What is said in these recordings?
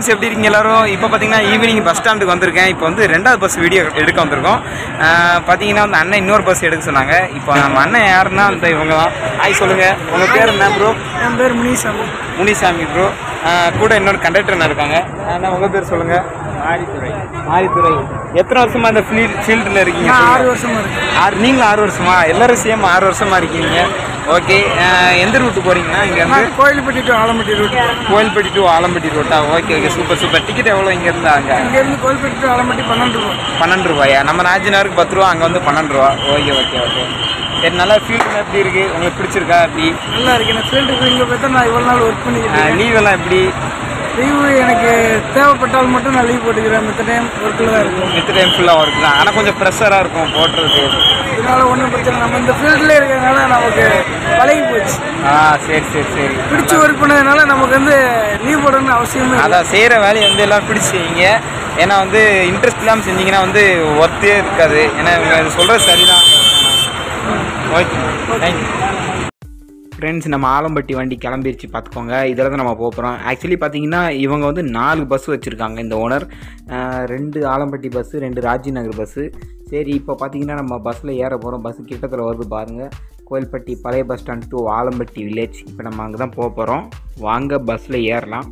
Friends எப்படி இருக்கீங்க எல்லாரும் இப்போ பார்த்தீங்கன்னா ஈவினிங் பஸ் ஸ்டாண்டுக்கு வந்திருக்கேன் இப்போ வந்து ரெண்டாவது பஸ் வீடியோ எடுக்க வந்திருக்கோம் ஆஹ் பார்த்தீங்கன்னா அந்த அண்ணன் இன்னொரு பஸ் எடுக்க சொன்னாங்க இப்போ நம்ம அண்ணன் யாருன்னா அந்த இவங்க தான் ஹாய் சொல்லுங்கள் உங்கள் பேர் என்ன ப்ரோ என் பேர் முனிசாமி முனிசாமி ப்ரோ கூட இன்னொரு கண்டக்டர் இருக்காங்க அண்ணா உங்கள் பேர் சொல்லுங்கள் மாரித்துறை மாரித்துறை எத்தனை வருஷமா இந்த ஃபீல்ட் ஃபீல்டில் இருக்கீங்க நான் ஆறு வருஷமா இருக்கேன் ஆறு நீங்களும் ஆறு வருஷமா எல்லாரும் சேம் ஆறு வருஷமா இருக்கீங்க ஓகே எந்த ரூட்டு போறீங்கன்னா இங்கேருந்து நான் Kovilpatti to Alampatti route Kovilpatti to Alampatti ரோட்டா okay okay super super ticket எவ்வளோ இங்கே இருந்தா அங்கே இங்கேருந்து கோயில்பட்டி டு ஆலம்பட்டி பன்னெண்டு ரூபா பன்னெண்டு ரூபாயா நம்ம நாஜினாருக்கு பத்து ரூபா அங்கே வந்து பன்னெண்டு ரூபா ஓகே ஓகே ஓகே சரி நல்லா ஃபீல்டு எப்படி இருக்கு உங்களுக்கு பிடிச்சிருக்கா எப்படி நல்லா இருக்கு எனக்கு ஃபீல்டுக்கு இங்கே பார்த்தா நான் இவ்வளோ நாள் ஒர்க் பண்ணிக்கிட்டு இருக்கேன் லீவ் எல்லாம் எப்படி லீவு எனக்கு தேவைப்பட்டால் மட்டும் நான் லீவ் போட்டுக்கிறேன் மித்த டைம் ஒர்க்கில் தான் இருக்கும் மித்த டைம் ஃபுல்லாக ஒர்க் தான் ஆனால் கொஞ்சம் ப்ரெஷராக இருக்கும் போடுறது இதனால ஒன்றும் பிரச்சனை இல்லை. நம்ம இந்த ஃபீல்டில் இருக்கிறதுனால நமக்கு பழகி போச்சு ஆ சரி சரி சரி பிடிச்சி ஒர்க் பண்ணதுனால நமக்கு வந்து லீவ் போடணும்னு அவசியமே இல்லை அதான் செய்கிற வேலையை வந்து எல்லாம் பிடிச்சி செய்யுங்க ஏன்னா வந்து இன்ட்ரெஸ்ட் இல்லாமல் செஞ்சீங்கன்னா வந்து ஒர்த்தே இருக்காது ஏன்னா இவங்க இது சொல்கிறது சரிதான் ஓகே தேங்க்யூ ஃப்ரெண்ட்ஸ் நம்ம ஆலம்பட்டி வண்டி கிளம்பிருச்சு பார்த்துக்கோங்க இதில் தான் நம்ம போக போகிறோம் ஆக்சுவலி பார்த்தீங்கன்னா இவங்க வந்து நாலு பஸ் வச்சுருக்காங்க இந்த ஓனர் ரெண்டு ஆலம்பட்டி பஸ்ஸு ரெண்டு ராஜி நகர் பஸ்ஸு சரி இப்போ பார்த்தீங்கன்னா நம்ம பஸ்ஸில் ஏற போகிறோம் பஸ் கிட்டத்தில் வருது பாருங்கள் கோயில்பட்டி பழைய bus stand to Alampatti village இப்போ நம்ம அங்கே தான் போக போகிறோம் வாங்க பஸ்ஸில் ஏறலாம்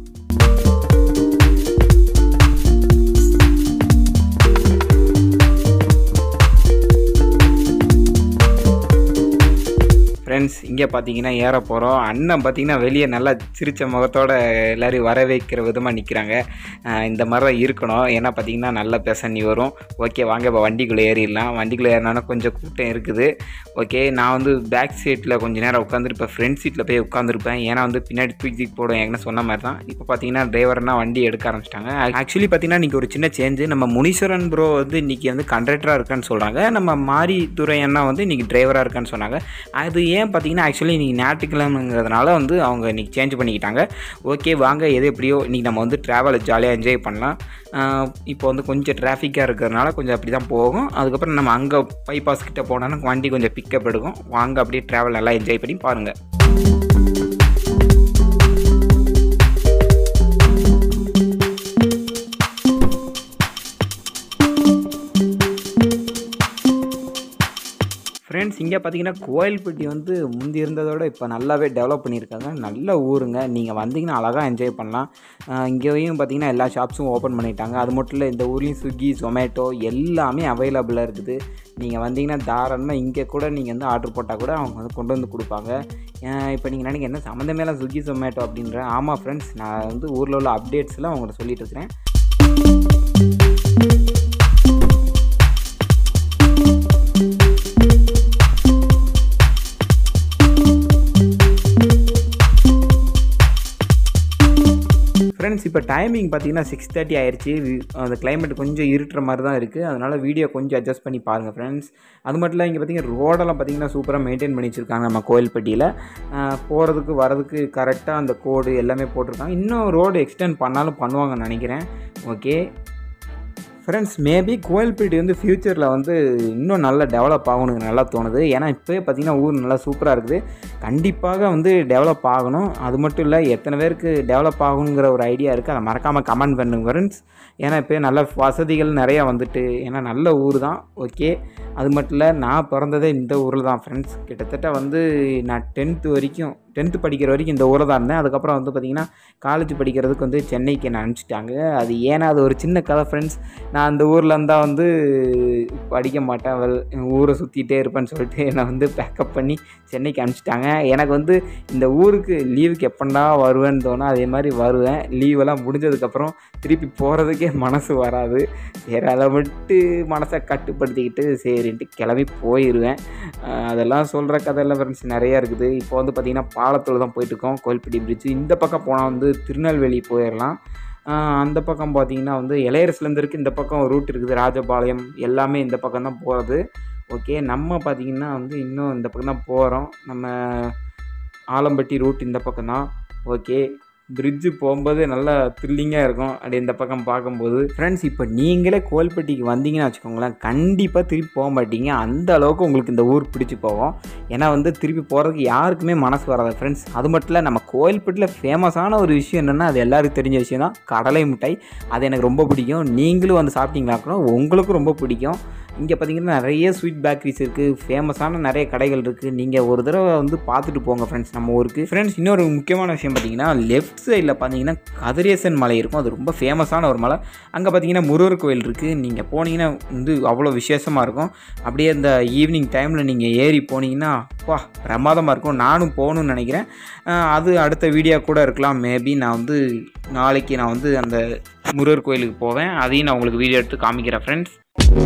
ஃப்ரெண்ட்ஸ் இங்கே பார்த்தீங்கன்னா ஏற போகிறோம் அண்ணன் பார்த்தீங்கன்னா வெளியே நல்லா சிரித்த முகத்தோட எல்லாரையும் வர வைக்கிற விதமாக நிற்கிறாங்க இந்த மாதிரி தான் இருக்கணும் ஏன்னா பார்த்தீங்கன்னா நல்ல பேசணி வரும் ஓகே வாங்க இப்போ வண்டிக்குள்ளே ஏறிடலாம் வண்டிக்குள்ளே ஏறினாலும் கொஞ்சம் கூட்டம் இருக்குது ஓகே நான் வந்து பேக் சீட்டில் கொஞ்ச நேரம் உட்காந்துட்டு இப்போ ஃப்ரண்ட் சீட்டில் போய் உட்காந்துருப்பேன் ஏன்னா வந்து பின்னாடி தூக்கி தூக்கி போடும் எங்கன்னா சொன்ன மாதிரி தான் இப்போ பார்த்தீங்கன்னா டிரைவர்னா வண்டி எடுக்க ஆரம்பிச்சிட்டாங்க ஆக்சுவலி பார்த்தீங்கன்னா இன்றைக்கி ஒரு சின்ன சேஞ்சு நம்ம முனீஸ்வரன் ப்ரோ வந்து இன்றைக்கி வந்து கண்டக்டராக இருக்கான்னு சொல்கிறாங்க நம்ம மாரி துரை அண்ணா வந்து இன்றைக்கி டிரைவராக இருக்கான்னு சொன்னாங்க அது ஏன் பார்த்தீங்கன்னா ஆக்சுவலி இன்றைக்கி ஞாயிற்றுக்கிழமைங்கிறதுனால வந்து அவங்க இன்றைக்கி சேஞ்ச் பண்ணிக்கிட்டாங்க ஓகே வாங்க எது எப்படியோ இன்றைக்கி நம்ம வந்து ட்ராவலை ஜாலியாக என்ஜாய் பண்ணலாம் ஆஹ் இப்போ வந்து கொஞ்சம் டிராஃபிக்காக இருக்கிறதுனால கொஞ்சம் அப்படி தான் போகும் அதுக்கப்புறம் நம்ம அங்கே பைபாஸ் கிட்ட போனோன்னா வண்டி கொஞ்சம் பிக்கப் எடுக்கும் வாங்க அப்படியே ட்ராவல் நல்லா என்ஜாய் பண்ணி பாருங்கள் ஃப்ரெண்ட்ஸ் இங்கே பார்த்தீங்கன்னா கோயில்பட்டி வந்து முந்தி இருந்ததோட இப்போ நல்லாவே டெவலப் பண்ணியிருக்காங்க நல்ல ஊருங்க நீங்கள் வந்தீங்கன்னா அழகாக என்ஜாய் பண்ணலாம் ஆஹ் இங்கேயும் பார்த்தீங்கன்னா எல்லா ஷாப்ஸும் ஓப்பன் பண்ணிட்டாங்க அது மட்டும் இல்லை இந்த ஊர்லேயும் ஸ்விக்கி ஜொமேட்டோ எல்லாமே அவைலபிளாக இருக்குது நீங்கள் வந்தீங்கன்னா தாராளமாக இங்கே கூட நீங்கள் வந்து ஆர்டர் போட்டால் கூட அவங்க வந்து கொண்டு வந்து கொடுப்பாங்க ஆஹ் இப்போ நீங்கள் நினைக்க என்ன சம்மந்தமேல ஸ்விக்கி ஜொமேட்டோ அப்படின்ற ஆமாம் ஃப்ரெண்ட்ஸ் நான் வந்து ஊரில் உள்ள அப்டேட்ஸ்லாம் உங்கள்கிட்ட சொல்லிட்டு இருக்கிறேன் ஃப்ரெண்ட்ஸ் இப்போ டைமிங் பார்த்தீங்கன்னா சிக்ஸ் தேர்ட்டி ஆயிடுச்சு வி- அந்த climate கொஞ்சம் இருட்டுற மாதிரி தான் இருக்குது அதனால் வீடியோ கொஞ்சம் அட்ஜஸ்ட் பண்ணி பாருங்கள் ஃப்ரெண்ட்ஸ் அது மட்டும் இல்லை இங்கே பார்த்தீங்கன்னா ரோடெல்லாம் பார்த்தீங்கன்னா சூப்பராக மெயின்டைன் பண்ணி வச்சுருக்காங்க நம்ம கோயில்பட்டியில் போகிறதுக்கு வரதுக்கு கரெக்டாக அந்த கோடு எல்லாமே போட்டிருக்காங்க இன்னும் ரோடு எக்ஸ்டெண்ட் பண்ணாலும் பண்ணுவாங்கன்னு நினைக்கிறேன் ஓகே ஃப்ரெண்ட்ஸ் மேபி கோயில்பட்டி வந்து ஃப்யூச்சரில் வந்து இன்னும் நல்லா டெவலப் ஆகணுங்க நல்லா தோணுது ஏன்னா இப்போயே பார்த்தீங்கன்னா ஊர் நல்லா சூப்பராக இருக்குது கண்டிப்பாக வந்து டெவலப் ஆகணும் அது மட்டும் இல்லை எத்தனை பேருக்கு டெவலப் ஆகணுங்கிற ஒரு ஐடியா இருக்குது அதை மறக்காமல் கமெண்ட் பண்ணுங்க ஃப்ரெண்ட்ஸ் ஏன்னா இப்போ நல்ல வசதிகள் நிறையா வந்துட்டு ஏன்னா நல்ல ஊர் தான் ஓகே அது மட்டும் இல்லை நான் பிறந்ததே இந்த ஊரில் தான் ஃப்ரெண்ட்ஸ் கிட்டத்தட்ட வந்து நான் டென்த்து வரைக்கும் டென்த்து படிக்கிற வரைக்கும் இந்த ஊரில் தான் இருந்தேன் அதுக்கப்புறம் வந்து பார்த்திங்கன்னா காலேஜ் படிக்கிறதுக்கு வந்து சென்னைக்கு என்னை அனுப்பிச்சிட்டாங்க அது ஏன்னா அது ஒரு சின்ன கதை ஃப்ரெண்ட்ஸ் நான் அந்த ஊரில் இருந்தால் வந்து படிக்க மாட்டேன் வெல் ஊரை சுற்றிட்டே இருப்பேன்னு சொல்லிட்டு என்னை வந்து பேக்கப் பண்ணி சென்னைக்கு அனுப்பிச்சிட்டாங்க எனக்கு வந்து இந்த ஊருக்கு லீவுக்கு எப்பண்டா வருவேன்னு தோணும் அதே மாதிரி வருவேன் லீவெல்லாம் முடிஞ்சதுக்கப்புறம் திருப்பி போகிறதுக்கே மனசு வராது சரி அதை விட்டு மனசை கட்டுப்படுத்திக்கிட்டு சரின்ட்டு கிளம்பி போயிடுவேன் அஹ் அதெல்லாம் சொல்கிற கதையெல்லாம் ஃப்ரெண்ட்ஸ் நிறையா இருக்குது இப்போ வந்து பார்த்திங்கன்னா பாலத்தில் தான் போயிட்டுருக்கோம் கோயில்பட்டி பிரிட்ஜு இந்த பக்கம் போனால் வந்து திருநெல்வேலி போயிடலாம் ஆஹ் அந்த பக்கம் பார்த்தீங்கன்னா வந்து இளையரசுலேருந்து இருக்குது இந்த பக்கம் ரூட் இருக்குது ராஜபாளையம் எல்லாமே இந்த பக்கம் தான் போகிறது ஓகே நம்ம பார்த்தீங்கன்னா வந்து இன்னும் இந்த பக்கம் தான் போகிறோம் நம்ம ஆலம்பட்டி ரூட் இந்த பக்கம் தான் ஓகே பிரிட்ஜு போகும்போது நல்லா த்ரில்லிங்காக இருக்கும் அப்படி இந்த பக்கம் பார்க்கும்போது ஃப்ரெண்ட்ஸ் இப்போ நீங்களே கோல்பட்டிக்கு வந்தீங்கன்னு வச்சுக்கோங்களேன் கண்டிப்பாக திருப்பி போக மாட்டீங்க அந்த அளவுக்கு உங்களுக்கு இந்த ஊர் பிடிச்சி போகும் ஏன்னா வந்து திருப்பி போகிறதுக்கு யாருக்குமே மனசு வராது ஃப்ரெண்ட்ஸ் அது மட்டும் இல்லை நம்ம கோயில்பட்டியில் ஃபேமஸான ஒரு விஷயம் என்னென்னா அது எல்லாருக்கும் தெரிஞ்ச விஷயம் தான் கடலை மிட்டாய் அது எனக்கு ரொம்ப பிடிக்கும் நீங்களும் வந்து சாப்பிட்டீங்களா கூட உங்களுக்கும் ரொம்ப பிடிக்கும் இங்கே பார்த்தீங்கன்னா நிறைய ஸ்வீட் பேக்கரிஸ் இருக்குது ஃபேமஸான நிறைய கடைகள் இருக்குது நீங்கள் ஒரு தடவை வந்து பார்த்துட்டு போங்க ஃப்ரெண்ட்ஸ் நம்ம ஊருக்கு ஃப்ரெண்ட்ஸ் இன்னொரு முக்கியமான விஷயம் பார்த்தீங்கன்னா லெஃப்ட் சைடில் பார்த்தீங்கன்னா கதிரேசன் மலை இருக்கும் அது ரொம்ப ஃபேமஸான ஒரு மலை அங்கே பார்த்தீங்கன்னா முருகர் கோயில் இருக்குது நீங்கள் போனீங்கன்னா வந்து அவ்வளோ விசேஷமாக இருக்கும் அப்படியே இந்த ஈவினிங் டைமில் நீங்கள் ஏறி போனீங்கன்னா வா பிரமாதமாக இருக்கும் நானும் போகணும்னு நினைக்கிறேன் அஹ் அது அடுத்த வீடியோ கூட இருக்கலாம் மேபி நான் வந்து நாளைக்கு நான் வந்து அந்த முருகர் கோயிலுக்கு போவேன் அதையும் நான் உங்களுக்கு வீடியோ எடுத்து காமிக்கிறேன் ஃப்ரெண்ட்ஸ்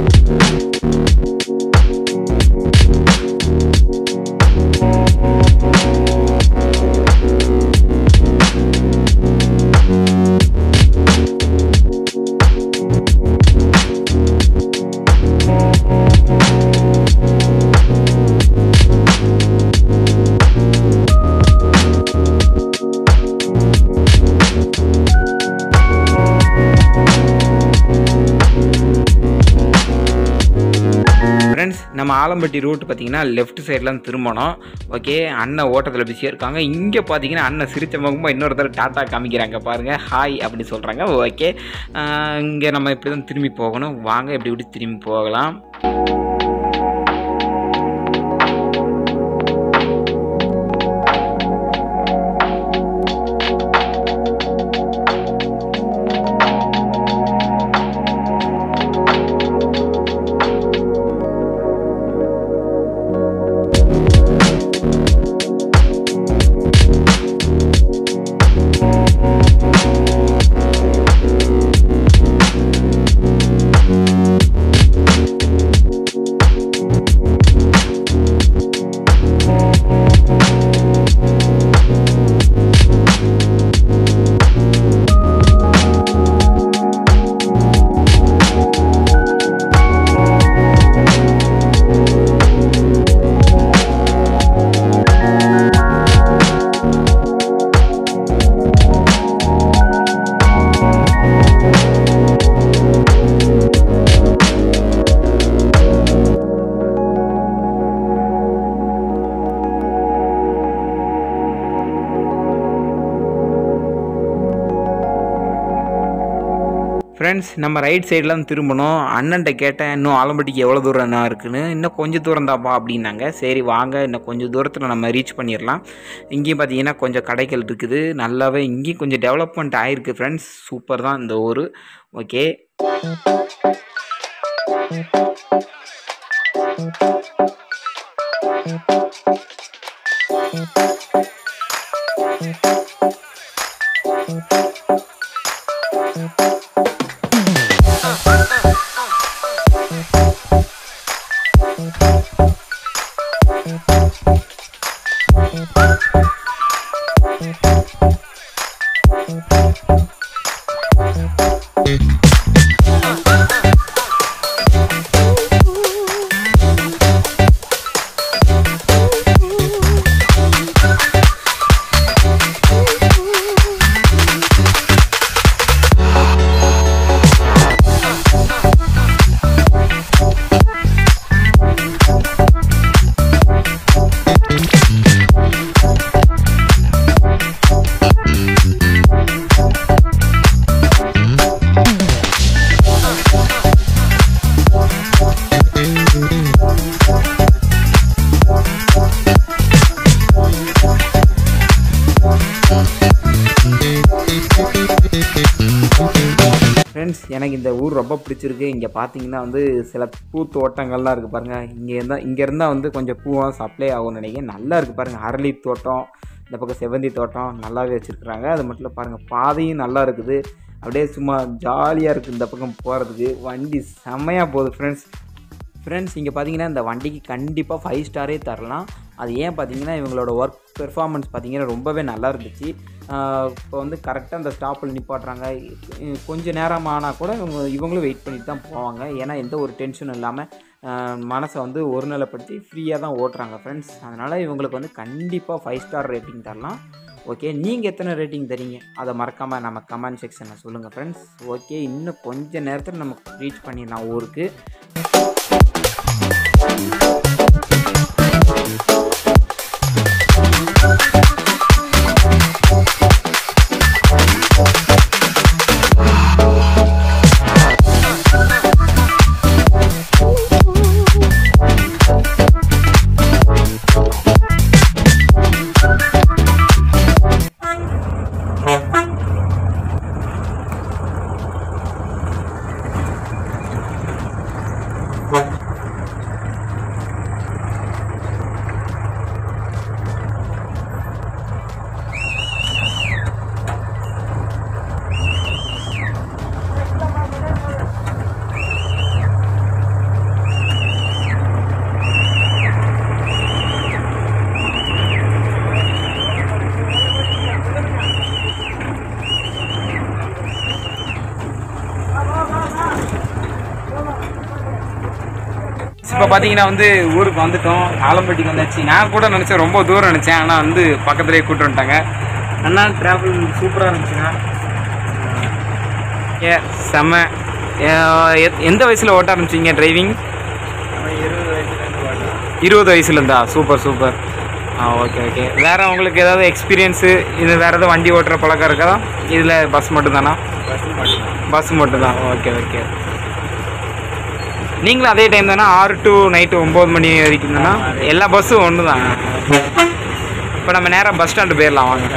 ஃப்ரெண்ட்ஸ் நம்ம ஆலம்பட்டி ரூட் பார்த்தீங்கன்னா லெஃப்ட் சைட்லாம் திரும்பணும் ஓகே அண்ணன் ஓட்டத்தில் பிஸியாக இருக்காங்க இங்கே பார்த்தீங்கன்னா அண்ணன் சிரிச்ச முகமாக இன்னொரு தடவை டாட்டா காமிக்கிறாங்க பாருங்கள் ஹாய் அப்படி சொல்கிறாங்க ஓகே இங்கே நம்ம இப்படி தான் திரும்பி போகணும் வாங்க இப்படி இப்படி திரும்பி போகலாம் ஃப்ரெண்ட்ஸ் நம்ம ரைட் சைடில் தான் திரும்பணும் அண்ணன்ட்ட கேட்டேன் இன்னும் ஆலம்பட்டிக்கு எவ்வளோ தூரம் என்ன இருக்குன்னு இன்னும் கொஞ்சம் தூரம் தான்ப்பா அப்படின்னாங்க சரி வாங்க இன்னும் கொஞ்சம் தூரத்தில் நம்ம ரீச் பண்ணிடலாம் இங்கேயும் பார்த்தீங்கன்னா கொஞ்சம் கடைகள் இருக்குது நல்லாவே இங்கேயும் கொஞ்சம் டெவலப்மெண்ட் ஆகிருக்கு ஃப்ரெண்ட்ஸ் சூப்பர் தான் இந்த ஊர் ஓகே ஃப்ரெண்ட்ஸ் எனக்கு இந்த ஊர் ரொம்ப பிடிச்சிருக்கு இங்கே பார்த்தீங்கன்னா வந்து சில பூ தோட்டங்கள்லாம் இருக்குது பாருங்கள் இங்கே இருந்தால் இங்கே இருந்தால் வந்து கொஞ்சம் பூவாக சப்ளை ஆகும்னு நினைக்கிறேன் நல்லா இருக்குது பாருங்கள் அரளி தோட்டம் இந்த பக்கம் செவந்தி தோட்டம் நல்லாவே வச்சுருக்குறாங்க அது மட்டும் இல்லை பாருங்கள் பாதையும் நல்லா இருக்குது அப்படியே சும்மா ஜாலியாக இருக்குது இந்த பக்கம் போகிறதுக்கு வண்டி செம்மையாக போகுது ஃப்ரெண்ட்ஸ் ஃப்ரெண்ட்ஸ் இங்கே பார்த்தீங்கன்னா இந்த வண்டிக்கு கண்டிப்பாக ஃபைவ் ஸ்டாரே தரலாம் அது ஏன் பார்த்தீங்கன்னா இவங்களோட ஒர்க் பெர்ஃபார்மன்ஸ் பார்த்தீங்கன்னா ரொம்பவே நல்லா இருந்துச்சு இப்போ வந்து கரெக்டாக அந்த ஸ்டாப்பில் நிப்பாட்டுறாங்க இ- கொஞ்ச நேரம் ஆனால் கூட இவங்க இவங்களும் வெயிட் பண்ணிட்டு தான் போவாங்க ஏன்னா எந்த ஒரு டென்ஷனும் இல்லாமல் மனசை வந்து ஒருநிலைப்படுத்தி ஃப்ரீயாக தான் ஓட்டுறாங்க ஃப்ரெண்ட்ஸ் அதனால் இவங்களுக்கு வந்து கண்டிப்பாக ஃபைவ் ஸ்டார் ரேட்டிங் தரலாம் ஓகே நீங்கள் எத்தனை ரேட்டிங் தரீங்க அதை மறக்காமல் நம்ம கமெண்ட் செக்ஷனில் சொல்லுங்கள் ஃப்ரெண்ட்ஸ் ஓகே இன்னும் கொஞ்ச நேரத்தில் நம்ம ரீச் பண்ணிடலாம் ஊருக்கு இப்போ பார்த்தீங்கன்னா வந்து ஊருக்கு வந்துட்டோம் ஆலம்பட்டிக்கு வந்தாச்சு நான் கூட நினச்சேன் ரொம்ப தூரம் நினச்சேன் ஆனால் வந்து பக்கத்துலேயே கூட்டு வந்துட்டாங்க அண்ணா ட்ராவல் சூப்பராக இருந்துச்சுண்ணா ஏ செம்ம ஏ, எத்- எந்த வயசில் ஓட்ட ஆரம்பிச்சிங்க டிரைவிங் இருபது வயசுலேருந்தா சூப்பர் சூப்பர் ஆ ஓகே ஓகே வேறு உங்களுக்கு ஏதாவது எக்ஸ்பீரியன்ஸு இது வேறு ஏதாவது வண்டி ஓட்டுற பழக்கம் இருக்கா இதில் பஸ் மட்டும்தானா பஸ் மட்டும்தான் ஓகே ஓகே நீங்களும் அதே டைம் தானே ஆறு டு நைட்டு ஒம்பது மணி வரைக்கும் தானே எல்லா பஸ்ஸும் ஒன்று தான் இப்போ நம்ம நேராக பஸ் ஸ்டாண்டு போயிடலாம் வாங்க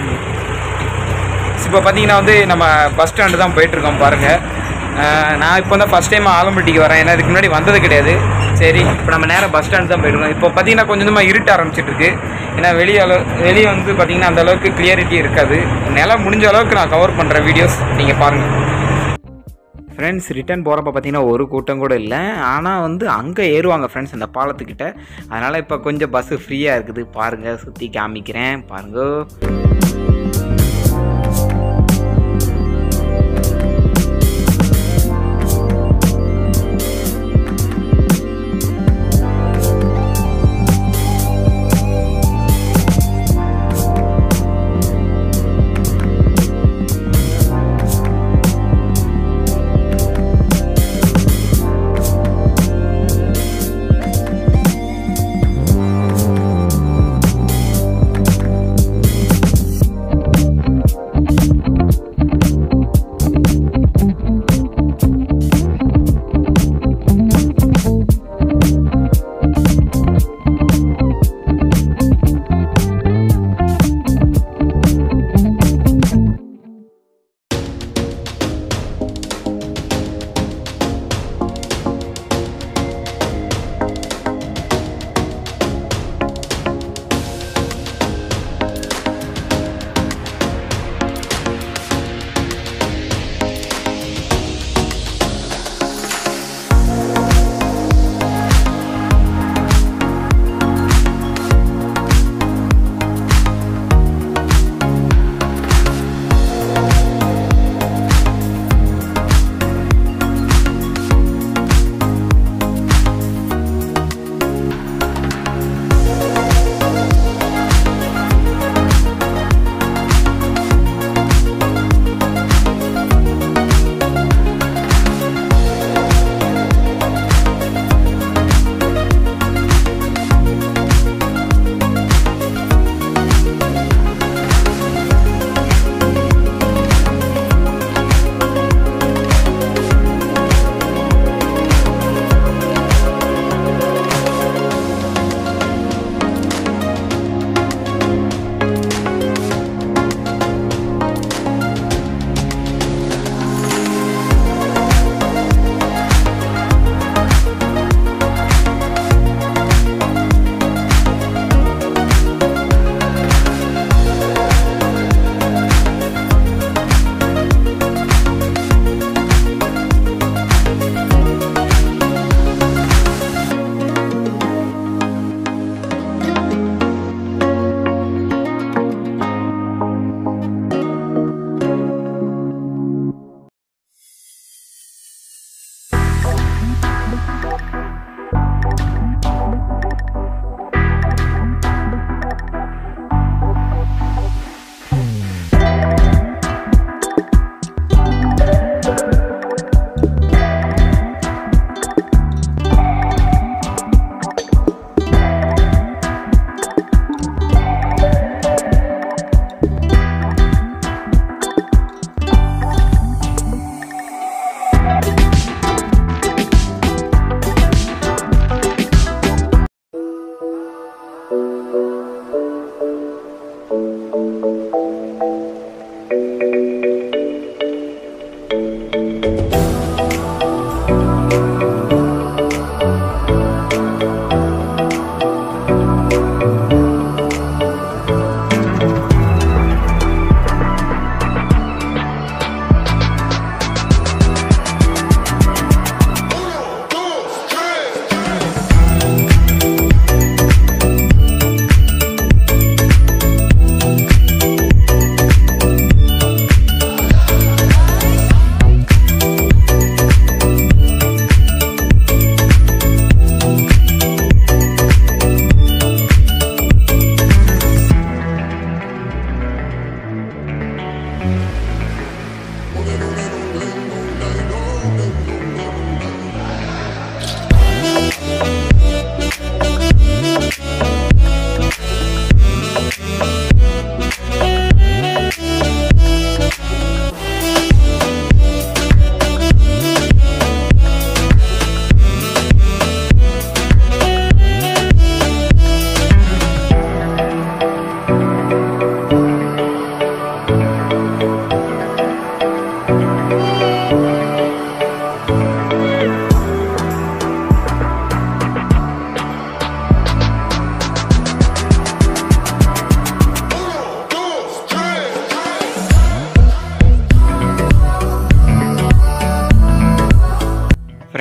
இப்போ பார்த்தீங்கன்னா வந்து நம்ம பஸ் ஸ்டாண்டு தான் போயிட்டுருக்கோம் பாருங்கள் நான் இப்போ தான் ஃபஸ்ட் டைம் ஆலம்பட்டிக்கு வரேன் ஏன்னா இதுக்கு முன்னாடி வந்தது கிடையாது சரி இப்போ நம்ம நேராக பஸ் ஸ்டாண்டு தான் போயிட்டுருக்கோம் இப்போ பார்த்தீங்கன்னா கொஞ்சம் கொஞ்சமாக இருட்ட ஆரம்பிச்சிட்டு இருக்கு ஏன்னா வெளியே அளவு வெளியே வந்து பார்த்தீங்கன்னா அந்த அளவுக்கு கிளியரிட்டி இருக்காது என்னால் முடிஞ்ச அளவுக்கு நான் கவர் பண்ணுறேன் வீடியோஸ் நீங்கள் பாருங்கள் ஃப்ரெண்ட்ஸ் ரிட்டர்ன் போகிறப்ப பார்த்தீங்கன்னா ஒரு கூட்டம் கூட இல்லை ஆனால் வந்து அங்கே ஏறுவாங்க ஃப்ரெண்ட்ஸ் அந்த பாலத்துக்கிட்ட அதனால் இப்போ கொஞ்சம் பஸ்ஸு ஃப்ரீயாக இருக்குது பாருங்கள் சுற்றி காமிக்கிறேன் பாருங்க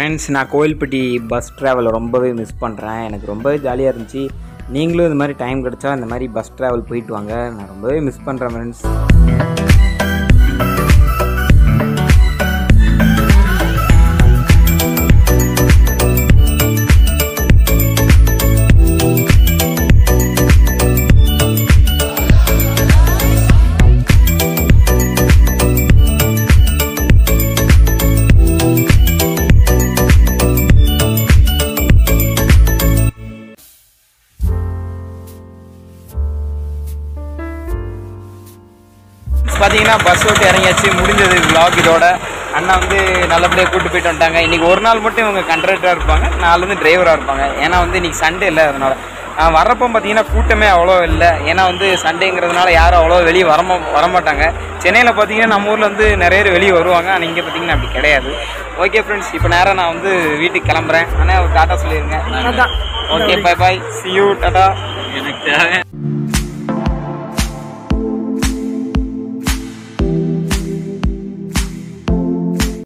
ஃப்ரெண்ட்ஸ் நான் கோயில்பட்டி பஸ் ட்ராவலை ரொம்பவே மிஸ் பண்ணுறேன் எனக்கு ரொம்பவே ஜாலியாக இருந்துச்சு நீங்களும் இந்த மாதிரி டைம் கிடச்சா இந்த மாதிரி பஸ் ட்ராவல் போயிட்டு வாங்க நான் ரொம்பவே மிஸ் பண்ணுறேன் ஃப்ரெண்ட்ஸ் பார்த்தீங்கன்னா பஸ் விட்டு இறங்கியாச்சு முடிஞ்சது vlog இதோட அண்ணா வந்து நல்லபடியாக கூட்டு போயிட்டு வந்துட்டாங்க இன்றைக்கி ஒரு நாள் மட்டும் இவங்க கண்ட்ரக்டராக இருப்பாங்க நாலு வந்து டிரைவராக இருப்பாங்க ஏன்னா வந்து இன்றைக்கி சண்டே இல்லை அதனால் நான் வர்றப்போ பார்த்தீங்கன்னா கூட்டமே அவ்வளோ இல்லை ஏன்னா வந்து சண்டேங்கிறதுனால யாரும் அவ்வளோ வெளியே வரமா வரமாட்டாங்க சென்னையில் பார்த்தீங்கன்னா நம்ம ஊரில் வந்து நிறைய பேர் வெளியே வருவாங்க ஆனால் இங்கே பார்த்தீங்கன்னா அப்படி கிடையாது ஓகே ஃப்ரெண்ட்ஸ் இப்போ நேரம் நான் வந்து வீட்டுக்கு கிளம்புறேன் ஆனால் ஒரு டாட்டா சொல்லிடுங்க okay bye bye see you tata எனக்கு தேவை